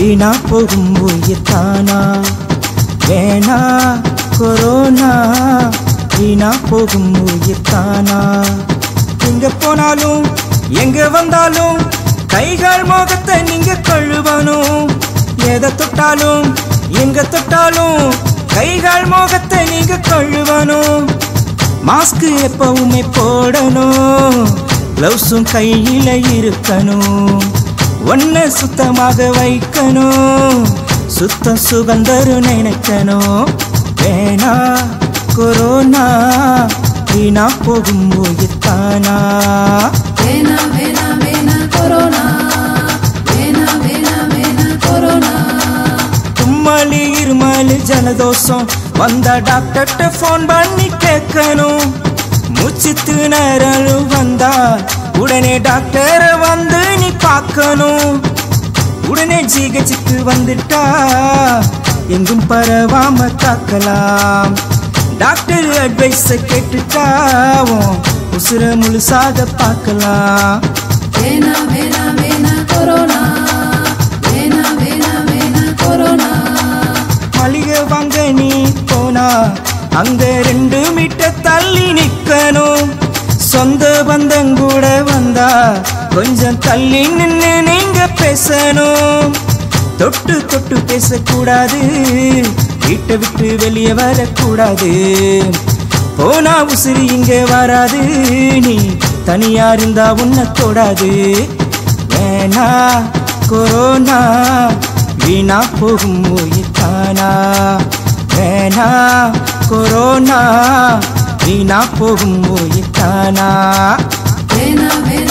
வீணா போகும் உயிர் தானா வேணா கொரோனா வீணா போகும் உயிர் தானா எங்க போனாலும் எங்க வந்தாலும் கைகள் முகத்தை நீங்க கழுவணும் எதை தொட்டாலும் எங்க தொட்டாலும் கைகள் முகத்தை நீங்க கழுவணும் மாஸ்க் எப்பவுமே போடணும் கிளவுஸும் கையில இருக்கணும் ஒன்ன சுத்தமாக வைக்கணும் சுத்தம் சுகந்தரும் நினைக்கணும் வேணா கொரோனா வீணா போகும் உயிர் தானா வேணா வேணா வேணா கொரோனா வேணா வேணா வேணா கொரோனா தும்மலி இருமலி ஜலதோஷம் வந்த டாக்டர்கிட்ட ஃபோன் பண்ணி கேட்கணும் மூச்சு திணறலும் வந்தா உடனே டாக்டரை வந்து நீ பார்க்கணும் உடனே ஜிகச்சிக்கு வந்துட்டா எங்கும் பரவாம காக்கலாம் டாக்டர் அட்வைஸ கேட்டுட்டாவும் உசுர முழுசாக பார்க்கலாம் வேணா வேணா வேணா கொரோனா வேணா வேணா வேணா கொரோனா மளிகை வாங்க நீ போனா அங்க ரெண்டு மீட்டர் தள்ளி நிக்கணும் சொந்த பந்தம் கூட வந்தா கொஞ்சம் தள்ளி நின்னு நீங்க பேசணும் தொட்டு தொட்டு பேசக்கூடாது வீட்டை விட்டு வெளியே வரக்கூடாது போனா உசிறு இங்க வராது நீ தனியா இருந்தா உன்னை தொடாது வேணா கொரோனா வீணா போகும் உயிர் தானா வேணா கொரோனா வீணா போகும் உயிர் தானா வேணா வேணா